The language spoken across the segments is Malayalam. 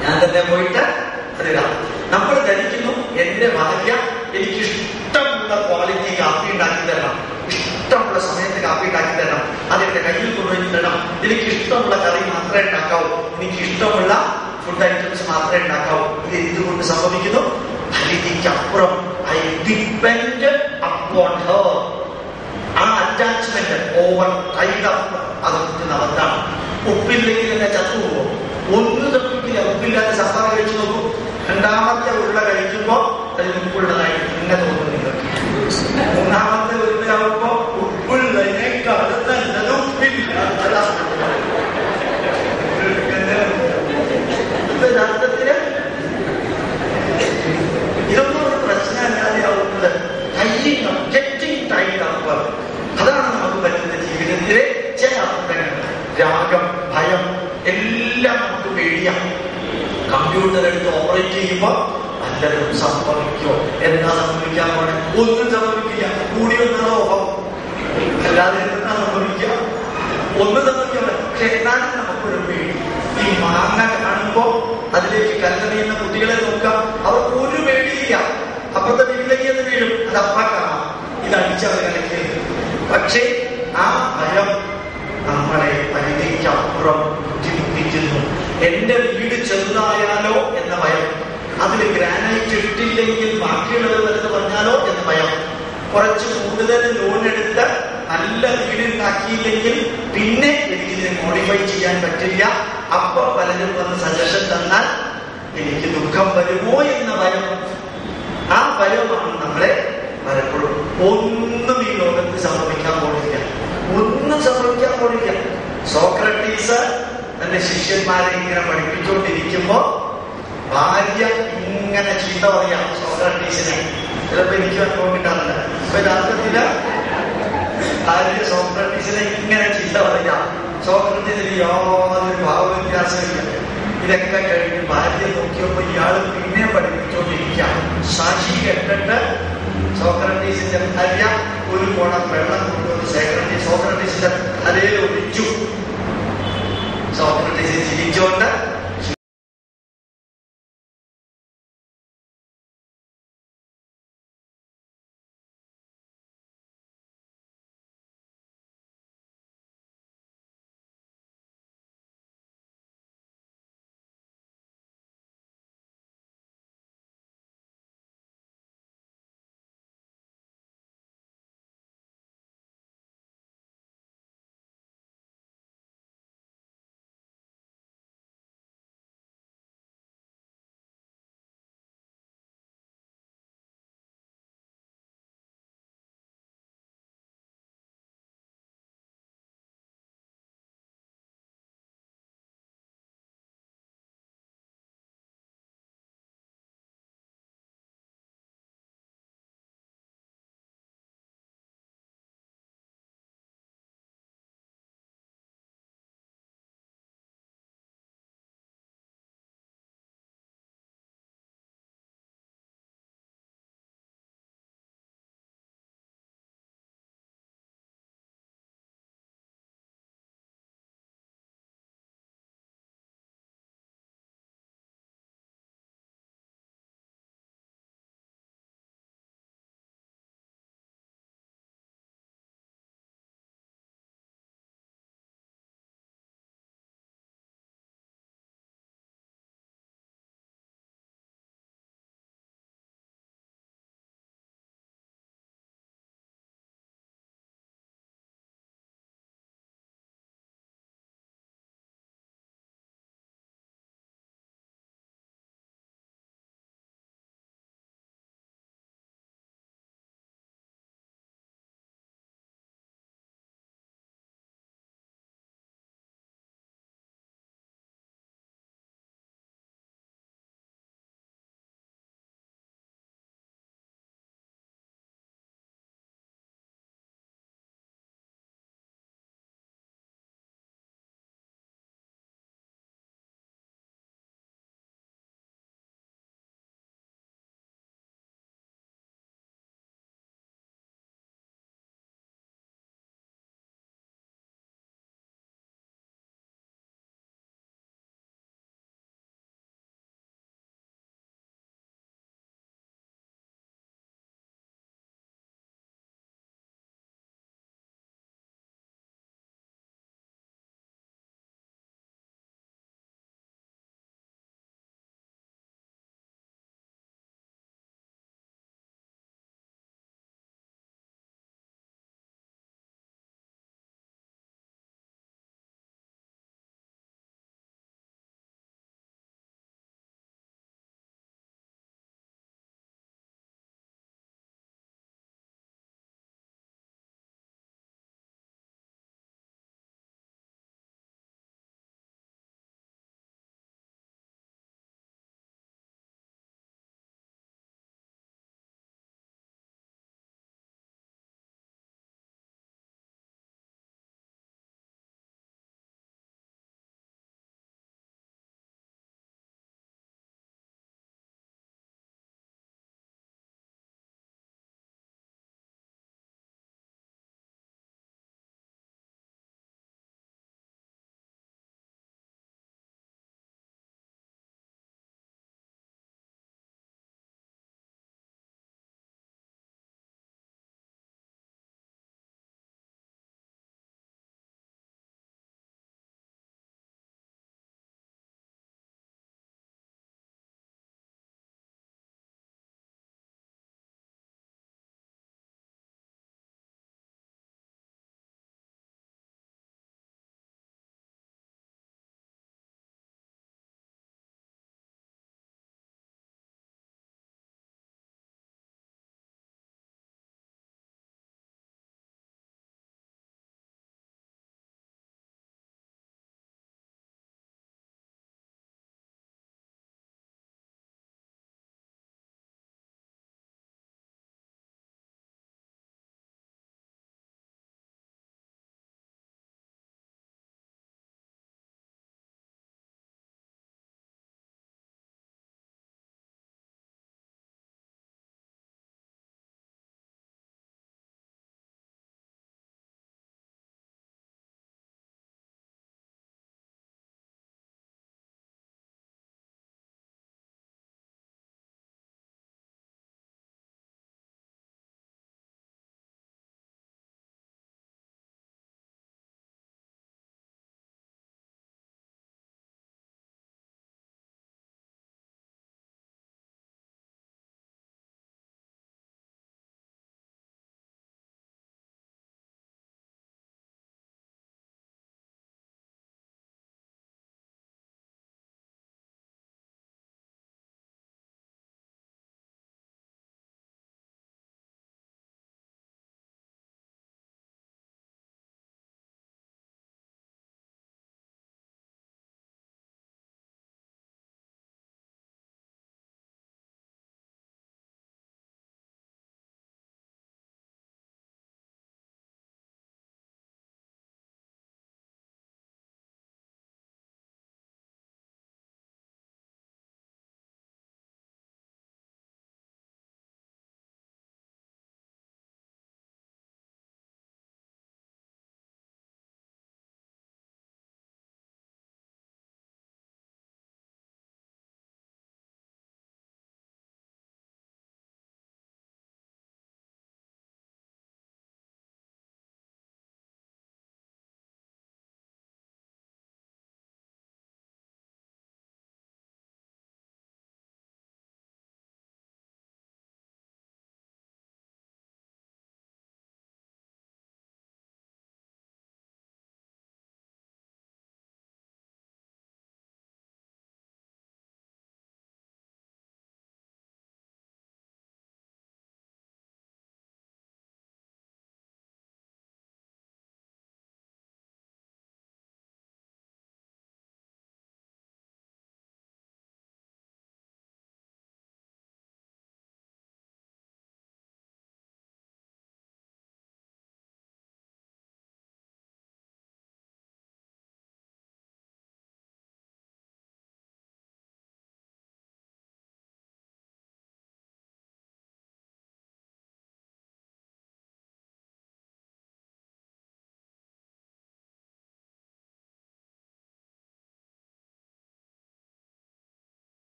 ഞാൻ തന്നെ പോയിട്ട് അതിടാം നമ്മൾ ധരിക്കുന്നു എന്റെ ഭാര്യ എനിക്ക് ഇഷ്ടമുള്ള ക്വാളിറ്റി കാപ്പി ഉണ്ടാക്കി തരണം ഇഷ്ടമുള്ള സമയത്ത് കാപ്പി ഉണ്ടാക്കി തരണം അതെന്റെ കയ്യിൽ കൊണ്ടുപോയി തരണം എനിക്ക് ഇഷ്ടമുള്ള കറി മാത്രമേ ഉണ്ടാക്കാവൂ എനിക്ക് ഇഷ്ടമുള്ള ഫുഡ് ഐറ്റംസ് മാത്രമേ ഉണ്ടാക്കാവൂ ഇത് എന്തുകൊണ്ട് സംഭവിക്കുന്നു പരിധിക്കപ്പുറം ഐ ഡിപ്പെൻഡ് അപ്പോൺ ഹർ ആ അറ്റാച്ച്മെന്റ് ഓവർ ടൈഡ് അപ്പ് അത് നടത്താണ് ഉപ്പില്ലെങ്കിൽ എന്നെ ചത്തുപോകും ഒന്ന് തപ്പിക്കില്ല ഉപ്പില്ലാതെ സഫാറ കഴിച്ചു നോക്കൂ രണ്ടാമത്തെ ഉരുള കഴിക്കുമ്പോ അതിൽ ഉപ്പുള്ളതായി പിന്നെ തോന്നുന്നു നിങ്ങൾക്ക് മൂന്നാമത്തെ ഉരുളയാവുമ്പോ ഉപ്പുള്ളതിനേക്കാളും നല്ലത് ഉപ്പില്ലാത്തതാണ് ഇപ്പൊ യഥാർത്ഥത്തില് ഇതൊന്നും ഒരു പ്രശ്നമല്ലാതെ ആവുന്നത് ടൈറ്റിങ് ഗെറ്റിംഗ് ടൈറ്റ് അപ്പ് അതാണ് നമുക്ക് പറ്റുന്ന ജീവിതത്തിലെ ചില അർത്ഥങ്ങൾ രാഗം ഭയം എല്ലാം നമുക്ക് പേടിയാണ് കമ്പ്യൂട്ടർ എടുത്ത് ഓപ്പറേറ്റ് ചെയ്യുമ്പോൾ വല്ലതും സംഭവിക്കോ എന്താ സംഭവിക്കാൻ പോണെ ഒന്നും സംഭവിക്കില്ല കൂടി വന്നാലോ ഓഫം അല്ലാതെ എന്താ സംഭവിക്കുക ഒന്നും സംഭവിക്കാൻ പറ്റില്ല. പക്ഷെ എന്നാലും നമുക്കൊരു പേടി ഈ മാങ്ങ കാണുമ്പോ അതിലേക്ക് കല്ലെറിയുന്ന കുട്ടികളെ നോക്കാം അവർക്ക് ഒരു പേടിയില്ല അപ്പുറത്തെ വീട്ടിലേക്ക് എന്ന് വീഴും അത് അപ്പ കാണാം ഇത് അടിച്ചവർ കളിക്കരുത് പക്ഷേ ആ ഭയം നമ്മളെ പരിധിക്കപ്പുറം ബുദ്ധിമുട്ടിക്കുന്നു എന്റെ വീട് ചെറുതായാലോ എന്ന ഭയം അതിൽ ഗ്രാനൈറ്റ് ഇട്ടില്ലെങ്കിൽ ബാക്കിയുള്ളവർ വരുന്ന പറഞ്ഞാലോ എന്ന ഭയം കുറച്ച് കൂടുതൽ ലോൺ എടുത്ത് നല്ല വീട് ഉണ്ടാക്കിയില്ലെങ്കിൽ പിന്നെ എനിക്കിതിനെ മോഡിഫൈ ചെയ്യാൻ പറ്റില്ല അപ്പൊ പലരും വന്ന് സജഷൻ തന്നാൽ എനിക്ക് ദുഃഖം വരുമോ എന്ന ഭയം ആ ഭയമാണ് നമ്മളെ പലപ്പോഴും ഒന്നും ഈ ലോകത്ത് സംഭവിക്കാൻ പോണില്ല ഒന്നും സംഭവിക്കാൻ പോണില്ല സോക്രട്ടീസ് തന്റെ ശിഷ്യന്മാരെ ഇങ്ങനെ പഠിപ്പിച്ചുകൊണ്ടിരിക്കുമ്പോ ഭാര്യ ഇങ്ങനെ ചീത്ത പറയാം സോക്രട്ടീസിനെ ചിലപ്പോ എനിക്ക് അനുഭവം കിട്ടാറുണ്ട് അപ്പൊ യഥാർത്ഥത്തില് ഭാര്യ സോക്രട്ടീസിനെ ഇങ്ങനെ ചീത്ത പറയാം സോക്രട്ടീസിന് യാതൊരു ഭാവവ്യത്യാസമില്ല ഇതൊക്കെ കഴിഞ്ഞ് ഭാര്യ നോക്കിയപ്പോ ഇയാള് പിന്നെ പഠിപ്പിച്ചുകൊണ്ടിരിക്കാം സാക്ഷി കെട്ടിട്ട് സോക്രട്ടീസിന്റെ ഭാര്യ ഒരു കുളം വെള്ളം കൊണ്ടുവന്ന് സോക്രട്ടീസ് സോക്രട്ടീസിന്റെ തലയിൽ ഒഴിച്ചു സോക്രട്ടീസ് ചിരിച്ചുകൊണ്ട്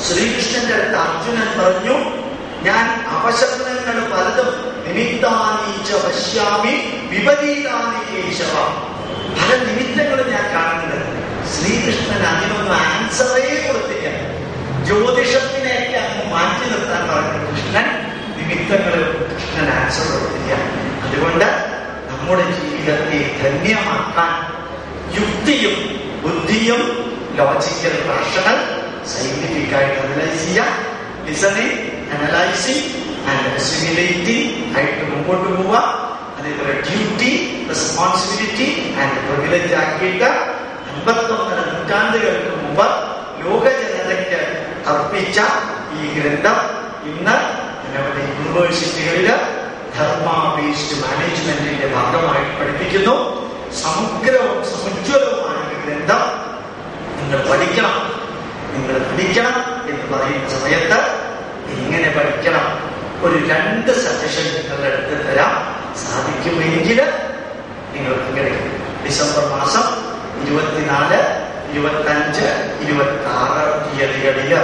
ശ്രീകൃഷ്ണന്റെ അടുത്ത് അർജുനൻ പറഞ്ഞു ഞാൻ അപശബ്ദങ്ങൾ പലതും നിമിത്താനീച്ച പശ്യാമി വിപരീതാനി കേശവ പല നിമിത്തങ്ങളും ഞാൻ കാണുന്നുണ്ട് ശ്രീകൃഷ്ണൻ അതിനൊന്നും ആൻസറേ കൊടുത്തില്ല ജ്യോതിഷത്തിനെയൊക്കെ അങ്ങ് മാറ്റി നിർത്താൻ പറഞ്ഞു കൃഷ്ണൻ നിമിത്തങ്ങൾ കൃഷ്ണൻ ആൻസർ കൊടുത്തില്ല അതുകൊണ്ട് നമ്മുടെ ജീവിതത്തെ ധന്യമാക്കാൻ യുക്തിയും ബുദ്ധിയും ലോജിക്കൽ റാഷണൽ സയന്റിഫിക് ആയിട്ട് അനലൈസ് ചെയ്യാം ലിസണിങ് അനലൈസിങ് ആൻഡ് അസിമിലേറ്റിംഗ് ആയിട്ട് മുമ്പോട്ട് പോവുക അതേപോലെ ഡ്യൂട്ടി റെസ്പോൺസിബിലിറ്റി ആൻഡ് പ്രിവിലേജ് ആക്കിയിട്ട് അൻപത്തൊന്നര നൂറ്റാണ്ടുകൾക്ക് മുമ്പ് ലോക ജനതയ്ക്ക് അർപ്പിച്ച ഈ ഗ്രന്ഥം ഇന്ന് നമ്മുടെ യൂണിവേഴ്സിറ്റികളില് ധർമ്മ ബേസ്ഡ് മാനേജ്മെന്റിന്റെ ഭാഗമായി പഠിപ്പിക്കുന്നു സമഗ്രവും സമുജ്വലവുമായ ഒരു ഗ്രന്ഥം നിങ്ങൾ പഠിക്കണം നിങ്ങൾ പഠിക്കണം എന്ന് പറയുന്ന സമയത്ത് എങ്ങനെ പഠിക്കണം ഒരു രണ്ട് സജഷൻ നിങ്ങളുടെ അടുത്ത് തരാം സാധിക്കുമെങ്കിൽ നിങ്ങൾ പങ്കെടുക്കും ഡിസംബർ മാസം ഇരുപത്തിനാല് ഇരുപത്തഞ്ച് ഇരുപത്തി ആറ് തീയതികളില്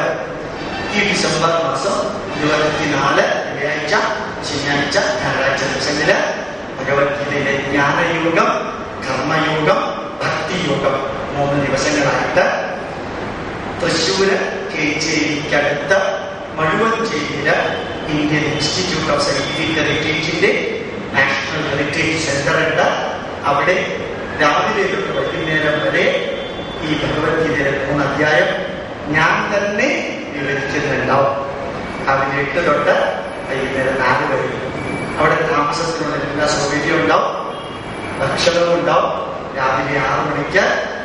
ഈ ഡിസംബർ മാസം ഇരുപത്തിനാല് വെള്ളിയാഴ്ച ശനിയാഴ്ച ഞായറാഴ്ച ദിവസങ്ങളില് ഭഗവത്ഗീതയിലെ ജ്ഞാനയോഗം കർമ്മയോഗം ഭക്തിയോഗം മൂന്ന് ദിവസങ്ങളായിട്ട് തൃശ്ശൂര് കേച്ചേരിക്കടുത്ത് മഴുവഞ്ചേരിയില് ഇന്ത്യൻ ഇൻസ്റ്റിറ്റ്യൂട്ട് ഓഫ് സയന്റിഫിക് ഹെറിറ്റേജിന്റെ നാഷണൽ ഹെറിറ്റേജ് സെന്റർ ഉണ്ട് അവിടെ രാവിലെ തൊട്ട് വൈകുന്നേരം വരെ ഈ ഭഗവത്ഗീതയിലെ മൂന്ന് അധ്യായം ഞാൻ തന്നെ വിവരിക്കുന്നുണ്ടാവും രാവിലെ എട്ട് തൊട്ട് വൈകുന്നേരം നാല് വരെ അവിടെ താമസത്തിനുള്ള എല്ലാ സൗകര്യവും ഉണ്ടാവും ഭക്ഷണവും ഉണ്ടാവും രാവിലെ ആറ് മണിക്ക്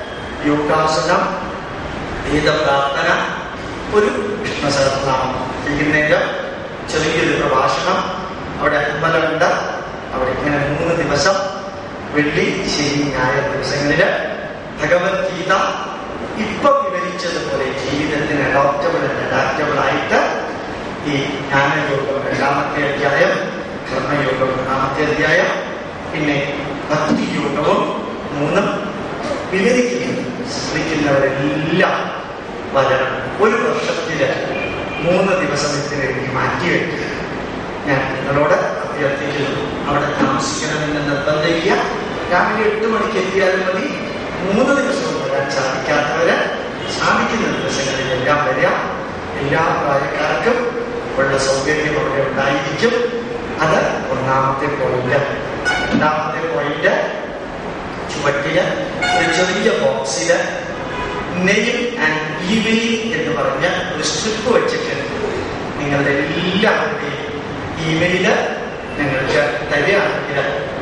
യോഗാസനം വേദപ്രാർത്ഥന ഒരു വിഷ്ണു സഹസ്രനാമം വൈകുന്നേരം ചെറിയൊരു പ്രഭാഷണം അവിടെ അമ്പലമുണ്ട് അവിടെ ഇങ്ങനെ മൂന്ന് ദിവസം വെള്ളി ശനി ഞായർ ദിവസങ്ങളില് ഭഗവത്ഗീത ഇപ്പൊ വിവരിച്ചതുപോലെ ജീവിതത്തിന് അഡോപ്റ്റബിൾ ആൻഡ് അഡാപ്റ്റബിൾ ആയിട്ട് ഈ ജ്ഞാനയോഗം രണ്ടാമത്തെ അധ്യായം കർമ്മയോഗം മൂന്നാമത്തെ അധ്യായം പിന്നെ ഭക്തിയോഗവും മൂന്നും വിവരിക്കുന്നു ശ്രമിക്കുന്നവരെല്ലാം വരണം ഒരു വർഷത്തില് മൂന്ന് ദിവസം ഇതിനു വേണ്ടി മാറ്റിവെക്കുക ഞാൻ നിങ്ങളോട് അഭ്യർത്ഥിക്കുന്നു അവിടെ താമസിക്കണമെന്ന് നിർബന്ധിക്കുക രാവിലെ എട്ട് മണിക്ക് എത്തിയാലും മതി മൂന്ന് ദിവസവും വരാൻ സാധിക്കാത്തവര് സാധിക്കുന്ന ദിവസങ്ങളിലെല്ലാം വരാം എല്ലാ പ്രായക്കാർക്കും ഉള്ള സൗകര്യം അവിടെ ഉണ്ടായിരിക്കും അത് ഒന്നാമത്തെ പോയിന്റ് രണ്ടാമത്തെ പോയിന്റ് ചുവട്ടില് ഒരു ചെറിയ ബോക്സില് നെയിം ആൻഡ് ഇമെയിൽ എന്ന് പറഞ്ഞ ഒരു സ്ട്രിപ്പ് വെച്ചിട്ടുണ്ട് നിങ്ങളുടെ എല്ലാവരുടെയും ഇമെയില് നിങ്ങൾക്ക് തരികയാണെങ്കിൽ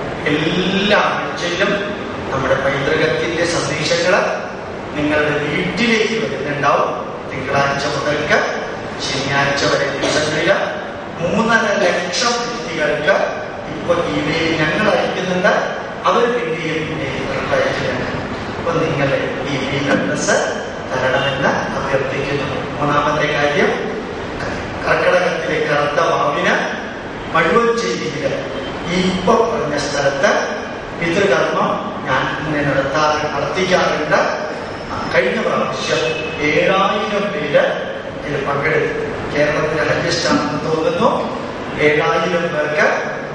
എല്ലാ ആഴ്ചയിലും നമ്മുടെ പൈതൃകത്തിന്റെ സന്ദേശങ്ങൾ നിങ്ങളുടെ വീട്ടിലേക്ക് വരുന്നുണ്ടാവും തിങ്കളാഴ്ച മുതൽക്ക് ശനിയാഴ്ച വരെ ദിവസങ്ങളില് മൂന്നര ലക്ഷം വ്യക്തികൾക്ക് ഇപ്പൊ ഇമെയിൽ ഞങ്ങൾ അയക്കുന്നുണ്ട് അവർ പിന്നെയും പിന്നെയും നിങ്ങൾക്ക് അയക്കുന്നുണ്ട് അപ്പൊ നിങ്ങൾ ഈ മെയിൽ അഡ്രസ് തരണമെന്ന് അഭ്യർത്ഥിക്കുന്നു മൂന്നാമത്തെ കാര്യം കർക്കിടകത്തിലെ കറുത്ത വാവിന് മഴുവഞ്ചേരിയില് ഈ ഇപ്പൊ പറഞ്ഞ സ്ഥലത്ത് പിതൃകർമ്മം ഞാൻ ഇങ്ങനെ നടത്താറ് നടത്തിക്കാറുണ്ട് കഴിഞ്ഞ പ്രാവശ്യം ഏഴായിരം പേര് ഇതിൽ പങ്കെടുത്തു കേരളത്തിലെ ഹൈയസ്റ്റ് ആണെന്ന് തോന്നുന്നു ഏഴായിരം പേർക്ക്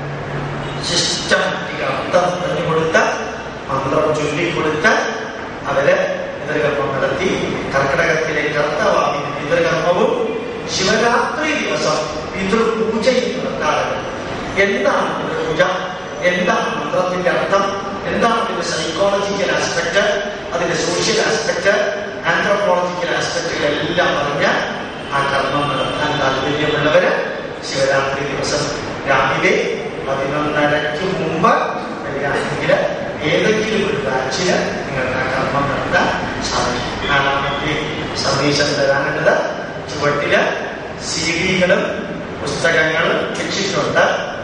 സിസ്റ്റമാറ്റിക് അർത്ഥം പറഞ്ഞു കൊടുത്ത് മന്ത്രം ചൊല്ലിക്കൊടുത്ത് അവര് പിതൃകർമ്മം നടത്തി കർക്കിടകത്തിലെ കർത്തവാമിന് പിതൃകർമ്മവും ശിവരാത്രി ദിവസം പിതൃപൂജയും നടത്താറുണ്ട് എന്താണ് പിതൃപൂജ എന്താണ് മന്ത്രത്തിന്റെ അർത്ഥം എന്താണ് അതിന്റെ സൈക്കോളജിക്കൽ ആസ്പെക്ട് അതിന്റെ സോഷ്യൽ ആസ്പെക്ട് ആന്ത്രോപോളജിക്കൽ ആസ്പെക്റ്റുകളെല്ലാം പറഞ്ഞ് ആ കർമ്മം നടത്താൻ താല്പര്യമുള്ളവര് ശിവരാത്രി ദിവസം രാവിലെ പതിനൊന്നരയ്ക്ക് മുമ്പ് വരികയാണെങ്കിൽ ഏതെങ്കിലും ഒരു ബാച്ചില് നിങ്ങൾക്ക് ആ കർമ്മം നടത്താൻ സാധിക്കും നാലാമത്തെ സന്ദേശം തരാനുള്ളത് ചുവട്ടില് സീഡികളും പുസ്തകങ്ങളും വെച്ചിട്ടുണ്ട്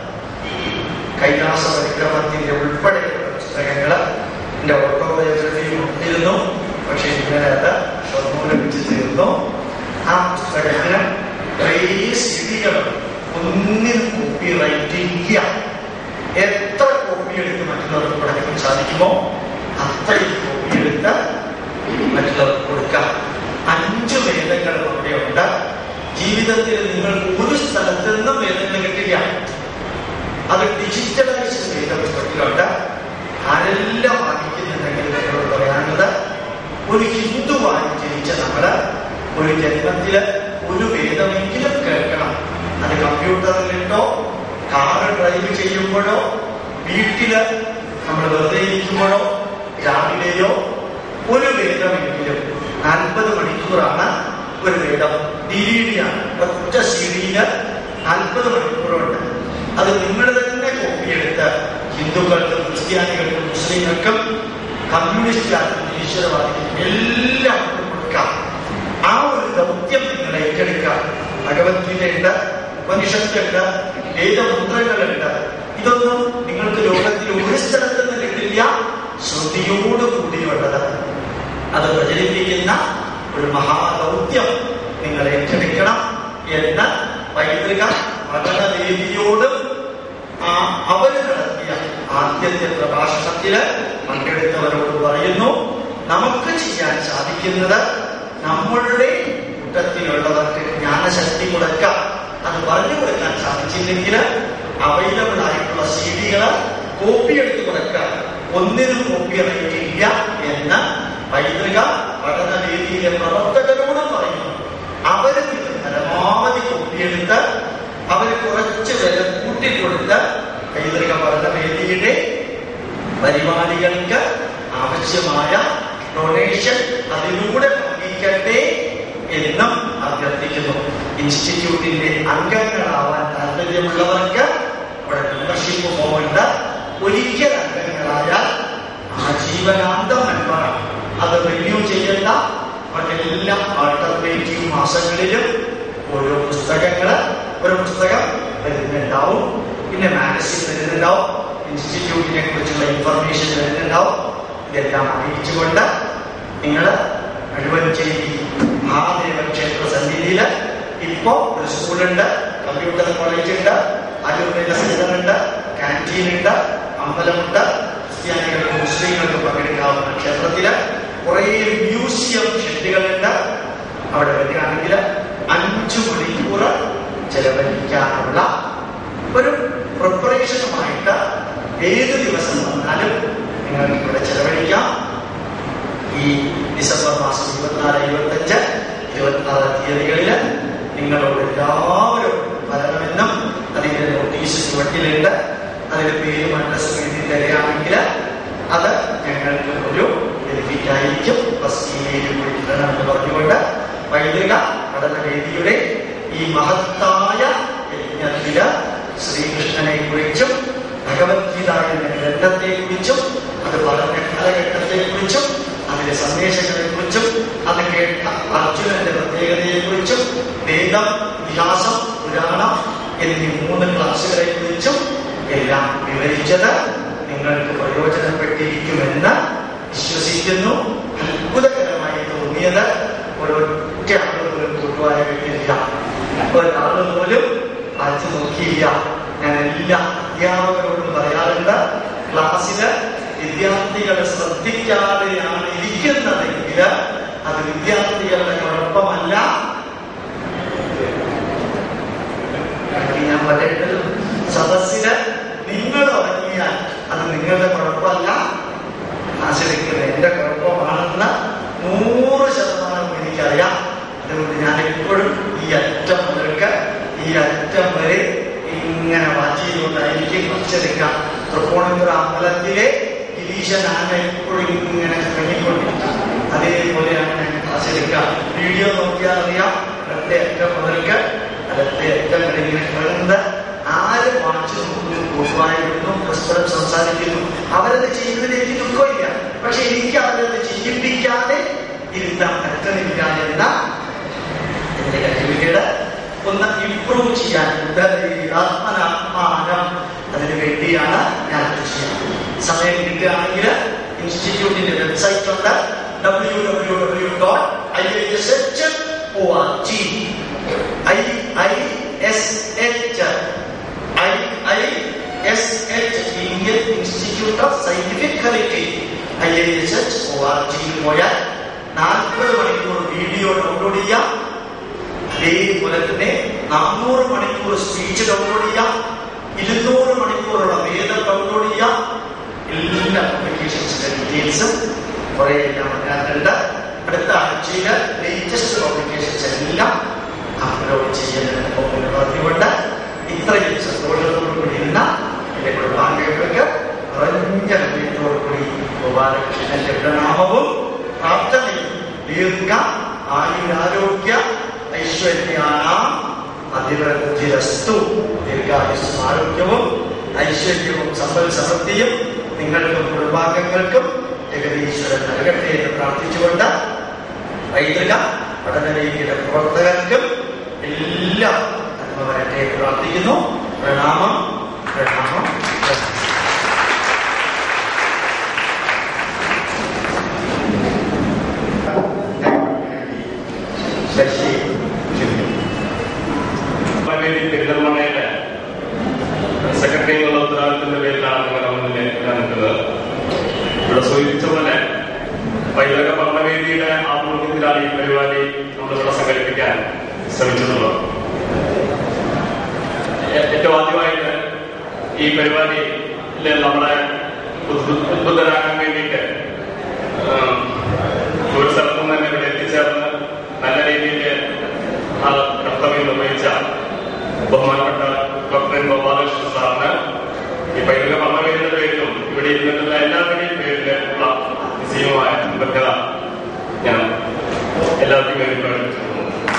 കൈലാസ പരിക്രമത്തിന്റെ ഉൾപ്പെടെയുള്ള പുസ്തകങ്ങള് എന്റെ ഓട്ടോബയോഗ്രഫിയിൽ ഒന്നിരുന്നു പക്ഷെ ഇന്നലെ അത് ഷൊർണൂര് വെച്ച് തീർന്നു ആ പുസ്തകത്തിന് കുറേ സീഡികൾ ഒന്നിനും കോപ്പി റൈറ്റ് ഇല്ല എത്ര കോപ്പി എടുത്ത് മറ്റുള്ളവർക്ക് കൊടുക്കാൻ സാധിക്കുമോ അത്രയും കോപ്പി എടുത്ത് മറ്റുള്ളവർക്ക് കൊടുക്കാം അഞ്ച് വേദങ്ങളും അവിടെ ഉണ്ട് ജീവിതത്തിൽ നിങ്ങൾക്ക് ഒരു സ്ഥലത്ത് നിന്നും വേദന കിട്ടില്ല അത് ഡിജിറ്റലൈസ് ചെയ്ത പുസ്തകത്തിലുണ്ട് ആരെല്ലാം വായിക്കുന്നുണ്ടെങ്കിൽ നിങ്ങളോട് പറയാനുള്ളത് ഒരു ഹിന്ദുവായി ജനിച്ച നമ്മള് ഒരു ജന്മത്തില് ഒരു വേദമെങ്കിലും കേൾക്കണം അത് കമ്പ്യൂട്ടറിലിട്ടോ കാറ് ഡ്രൈവ് ചെയ്യുമ്പോഴോ വീട്ടില് നമ്മൾ വെറുതെ ഇരിക്കുമ്പോഴോ രാവിലെയോ ഒരു വേദമെങ്കിലും നാൽപ്പത് മണിക്കൂറാണ് ഒരു വേദം ഡി വി ഡി ആണ് ഒറ്റ സീഡിയില് നാൽപ്പത് മണിക്കൂറുണ്ട് അത് നിങ്ങൾ തന്നെ കോപ്പിയെടുത്ത് ഹിന്ദുക്കൾക്കും ക്രിസ്ത്യാനികൾക്കും മുസ്ലിങ്ങൾക്കും കമ്മ്യൂണിസ്റ്റുകാർക്കും ഈശ്വരവാദിക്കും എല്ലാവർക്കും കൊടുക്കാം ആ ഒരു ദൗത്യം നിങ്ങൾ ഏറ്റെടുക്കുക ഭഗവത്ഗീതയുണ്ട് ഉപനിഷത്തുണ്ട് വേദമന്ത്രങ്ങളുണ്ട് ഇതൊന്നും നിങ്ങൾക്ക് ലോകത്തിൽ ഒരു സ്ഥലത്ത് നിന്ന് കിട്ടില്ല ശ്രുതിയോട് കൂടിയുള്ളത് അത് പ്രചരിപ്പിക്കുന്ന ഒരു മഹാദൗത്യം നിങ്ങൾ ഏറ്റെടുക്കണം എന്ന് പൈതൃക പഠനവേദിയോടും ആ അവര് നടത്തിയ ആദ്യത്തെ പ്രഭാഷണത്തില് പങ്കെടുത്തവരോട് പറയുന്നു നമുക്ക് ചെയ്യാൻ സാധിക്കുന്നത് നമ്മളുടെ കൂട്ടത്തിലുള്ളവർക്ക് ജ്ഞാനശക്തി കൊടുക്കാം അത് പറഞ്ഞു കൊടുക്കാൻ സാധിച്ചില്ലെങ്കിൽ അവൈലബിൾ ആയിട്ടുള്ള സി ഡികള് കോപ്പി എടുത്ത് കൊടുക്കുക ഒന്നിനും കോപ്പി ഇല്ല എന്ന് പൈതൃക പഠനവേദിയിലെ പ്രവർത്തകരോടും പറയുന്നു അവര് ഇത് പരമാവധി കോപ്പിയെടുത്ത് അവര് കുറച്ച് വില കൂട്ടിക്കൊടുത്ത് പൈതൃക പഠനവേദിയുടെ പരിപാടികൾക്ക് ആവശ്യമായ ഡൊണേഷൻ അതിലൂടെ നൽകിക്കട്ടെ എന്നും അഭ്യർത്ഥിക്കുന്നു ഇൻസ്റ്റിറ്റ്യൂട്ടിന്റെ അംഗങ്ങളാവാൻ താല്പര്യമുള്ളവർക്ക് ഇവിടെ മെമ്പർഷിപ്പ് ഫോമുണ്ട് ഒരിക്കൽ അംഗങ്ങളായാൽ ആജീവനാന്തം മെമ്പറാണ് അത് റിന്യൂ ചെയ്യേണ്ട മറ്റെല്ലാം ആൾട്ടർനേറ്റീവ് മാസങ്ങളിലും ഓരോ പുസ്തകങ്ങള് ഒരു പുസ്തകം വരുന്നുണ്ടാവും പിന്നെ മാഗസിൻ വരുന്നുണ്ടാവും ഇൻസ്റ്റിറ്റ്യൂട്ടിനെ കുറിച്ചുള്ള ഇൻഫർമേഷൻ വരുന്നുണ്ടാവും ഇതെല്ലാം അറിയിച്ചുകൊണ്ട് നിങ്ങൾ അഴുവഞ്ചേരി മഹാദേവ ക്ഷേത്ര സന്നിധിയില് ഇപ്പോ ഒരു സ്കൂളുണ്ട് കമ്പ്യൂട്ടർ കോളേജ് ഉണ്ട് ആയുർവേദ സെന്റർ ഉണ്ട് കാന്റീൻ ഉണ്ട് അമ്പലമുണ്ട് ക്രിസ്ത്യാനികൾക്കും മുസ്ലിങ്ങൾക്കും പങ്കെടുക്കാവുന്ന ക്ഷേത്രത്തില് കുറെ മ്യൂസിയം ഷെഡുകളുണ്ട് അവിടെ വരികയാണെങ്കിൽ അഞ്ചു മണിക്കൂർ ചെലവഴിക്കാനുള്ള ഒരു പ്രിപ്പറേഷനുമായിട്ട് ഏത് ദിവസം വന്നാലും നിങ്ങൾക്ക് ഇവിടെ ചെലവഴിക്കാം ഈ ഡിസംബർ മാസം ഇരുപത്തിനാല് ഇരുപത്തഞ്ച് ഇരുപത്തിനാറ് തീയതികളില് നിങ്ങളോട് എല്ലാവരും വരണമെന്നും അതിന്റെ നോട്ടീസ് ചുവട്ടിലുണ്ട് അതിന്റെ പേരും അഡ്രസ്സും എഴുതി തരികയാണെങ്കിൽ അത് ഞങ്ങൾക്ക് ഒരു ബെനിഫിറ്റ് ആയിരിക്കും പ്ലസ് ഇമെയിൽ വിളിക്കണം എന്ന് പറഞ്ഞുകൊണ്ട് വൈദിക പഠനവേദിയുടെ ഈ മഹത്തായ യജ്ഞത്തില് ശ്രീകൃഷ്ണനെ കുറിച്ചും ഭഗവത്ഗീത എന്ന ഗ്രന്ഥത്തെ കുറിച്ചും അത് പറഞ്ഞ കാലഘട്ടത്തെ കുറിച്ചും അതിലെ സന്ദേശങ്ങളെ കുറിച്ചും അത് കേട്ട അർജുനന്റെ പ്രത്യേകതയെ കുറിച്ചും വേദം ഇതിഹാസം പുരാണം എന്നീ മൂന്ന് ക്ലാസ്സുകളെ കുറിച്ചും എല്ലാം വിവരിച്ചത് നിങ്ങൾക്ക് പ്രയോജനപ്പെട്ടിരിക്കുമെന്ന് വിശ്വസിക്കുന്നു അത്ഭുതകരമായി തോന്നിയത് ഒരൊറ്റ ആള് പോലും കൂട്ടുവാൻ കിട്ടില്ല ഒരാള് പോലും അയച്ചു നോക്കിയില്ല ഞാൻ എല്ലാ അധ്യാപകരോടും പറയാറുണ്ട് ക്ലാസ്സില് വിദ്യാർത്ഥികൾ ശ്രദ്ധിക്കാതെയാണ് ഇരിക്കുന്നതെങ്കിൽ അത് വിദ്യാർത്ഥികളുടെ കുഴപ്പമല്ല ഞാൻ പറയേണ്ടത് സദസ്സില് നിങ്ങൾ ഉറങ്ങിയാൽ അത് നിങ്ങളുടെ കുഴപ്പമല്ല ആശ്രയിക്കുന്നത് എന്റെ കുഴപ്പമാണെന്ന് നൂറ് ശതമാനം എനിക്കറിയാം അതുകൊണ്ട് ഞാൻ എപ്പോഴും ഈ അറ്റം മുതൽക്ക് ഈ അറ്റം വരെ ഇങ്ങനെ വാച്ച് ചെയ്തുകൊണ്ടായിരിക്കും കുറച്ചെടുക്കാം തൃപ്പൂണിത്തുറ അമ്പലത്തിലെ ഗിരീശനാണ് എപ്പോഴും ഇങ്ങനെ കഴിഞ്ഞുകൊണ്ടിരിക്കുക അതേപോലെയാണ് ഞാൻ ക്ലാസ് എടുക്കുക വീഡിയോ നോക്കിയാൽ അറിയാം ഇടത്തെ അറ്റം മുതൽക്ക് അടുത്ത അറ്റം വരെ ഇങ്ങനെ കിടന്നത് ആര് വാച്ച് നോക്കുന്നു കൂട്ടുവായിരുന്നു പരസ്പരം സംസാരിക്കുന്നു അവരത് ചെയ്യുന്നതിൽ എനിക്ക് ദുഃഖമില്ല പക്ഷെ എനിക്ക് അവരത് ചെയ്യിപ്പിക്കാതെ ഇരുത്താൻ പറ്റുന്നില്ല എന്ന എന്റെ കഴിവുകേട് ഒന്ന് ഇംപ്രൂവ് ചെയ്യാൻ ആത്മനാത്മാനം അതിനു വേണ്ടിയാണ് ഞാൻ ഇത് ചെയ്യുന്നത് സമയം കിട്ടുകയാണെങ്കിൽ ഇൻസ്റ്റിറ്റ്യൂട്ടിന്റെ വെബ്സൈറ്റ് ഉണ്ട് W W W dot I S H O R G I I S H I I S H Indian Institute of Scientific Heritage I I S H O R ജിയിൽ പോയാൽ നാൽപ്പത് മണിക്കൂർ വീഡിയോ ഡൗൺലോഡ് ചെയ്യാം അതേപോലെ തന്നെ നാനൂറ് മണിക്കൂർ സ്പീച്ച് ഡൗൺലോഡ് ചെയ്യാം ഇരുന്നൂറ് മണിക്കൂറുള്ള വേദം ഡൗൺലോഡ് ചെയ്യാം എല്ലാ പബ്ലിക്കേഷൻസിന്റെ ഡീറ്റെയിൽസും കുറെ എല്ലാം അതിനകത്തുണ്ട് അടുത്ത ആഴ്ചയില് ലേറ്റസ്റ്റ് പബ്ലിക്കേഷൻസ് എല്ലാം അപ്ലോഡ് ചെയ്യുന്നതിന് പറഞ്ഞുകൊണ്ട് ഇത്രയും സന്തോഷത്തോടു കൂടി ഇരുന്ന എന്റെ കുടുംബാംഗങ്ങൾക്ക് കുറഞ്ഞ ഹൃദയത്തോടു കൂടി ഗോപാലകൃഷ്ണന്റെ പ്രണാമവും പ്രാർത്ഥനയും ദീർഘ ആയുരാരോഗ്യ ഐശ്വര്യാണ അതിവൃദ്ധിരസ്തു ദീർഘായുസ് ആരോഗ്യവും ഐശ്വര്യവും സമ്പൽ സമൃദ്ധിയും നിങ്ങൾക്കും കുടുംബാംഗങ്ങൾക്കും ജഗതീശ്വരൻ നൽകട്ടെ എന്ന് പ്രാർത്ഥിച്ചുകൊണ്ട് പൈതൃക പഠനവേദിയുടെ പ്രവർത്തകർക്കും എല്ലാം നന്മ വരട്ടെ എന്ന് പ്രാർത്ഥിക്കുന്നു പ്രണാമം പ്രണാമം പ്രണാമം. ശശി ചുരുങ്ങി വേണ്ടി പെരിന്തൽമണ്ണയിലെ സെക്രട്ടറി എന്നുള്ള ഉത്തരവാദിത്തത്തിന്റെ പേരിലാണ് നിങ്ങളുടെ മുന്നിൽ ഞാൻ നിൽക്കുന്നത് ഇവിടെ സൂചിപ്പിച്ച പോലെ പൈതൃക പഠനവേദിയുടെ ആഭിമുഖ്യത്തിലാണ് ഈ പരിപാടി നമ്മളിവിടെ സംഘടിപ്പിക്കാൻ ശ്രമിച്ചിട്ടുള്ളത് ഏ- ഏറ്റവും ആദ്യമായിട്ട് ഈ പരിപാടിയിൽ നമ്മളെ ഉദ്ബു- ഉദ്ബുദ്ധരാക്കാൻ വേണ്ടിയിട്ട് ഉം, ഒരു സ്ഥലത്തു നിന്ന് തന്നെ ഇവിടെ എത്തിച്ചേർന്ന് നല്ല രീതിയിൽ ആ കർത്തവ്യം നിർവഹിച്ച ബഹുമാനപ്പെട്ട ഡോക്ടർ എൻ ഗോപാലകൃഷ്ണൻ സാറിന് ഈ പൈതൃക പഠനവേദിയുടെ പേരിലും ഇവിടെ ഇരുന്നിട്ടുള്ള എല്ലാവരുടെയും പേരിൽ ഉള്ള നിശ്ചയമായ കൃതജ്ഞത ഞാൻ എല്ലാവർക്കും വേണ്ടി പ്രകടിപ്പിച്ചിരുന്നു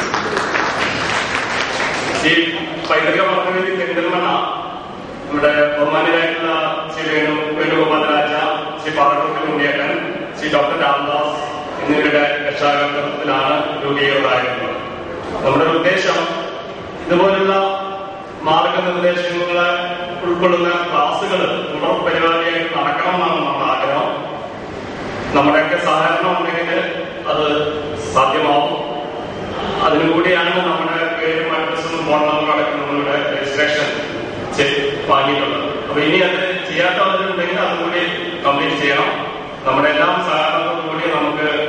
ഈ പൈതൃക പഠനവേദി പെരിന്തൽമണ്ണ നമ്മുടെ ബഹുമാനിയായിട്ടുള്ള ശ്രീ വേണു വേണുഗോപാലരാജ ശ്രീ പാറക്കുട്ടി ഉണ്ണിയേട്ടൻ ശ്രീ ഡോക്ടർ രാംദാസ് എന്നിവരുടെ രക്ഷാകർത്തൃത്വത്തിലാണ് രൂപീകൃതമായിട്ടുള്ളത് നമ്മുടെ ഉദ്ദേശം ഇതുപോലുള്ള മാർഗനിർദ്ദേശങ്ങളെ ഉൾക്കൊള്ളുന്ന ക്ലാസ്സുകൾ തുടർ പരിപാടിയായിട്ട് നടക്കണം എന്നാണ് നമ്മുടെ ആഗ്രഹം നമ്മുടെയൊക്കെ സഹകരണം ഉണ്ടെങ്കിൽ അത് സാധ്യമാവും അതിനു കൂടിയാണ് നമ്മുടെ പേരും അഡ്രസ്സും ഫോൺ നമ്പറും അടക്കം നമ്മളുടെ രജിസ്ട്രേഷൻ ചെയ്ത് വാങ്ങിയിട്ടുള്ളത് അപ്പൊ ഇനി അത് ചെയ്യാത്തവരുണ്ടെങ്കിൽ അതും കൂടി കംപ്ലീറ്റ് ചെയ്യണം നമ്മുടെ എല്ലാം സഹകരണത്തോടു കൂടി നമുക്ക്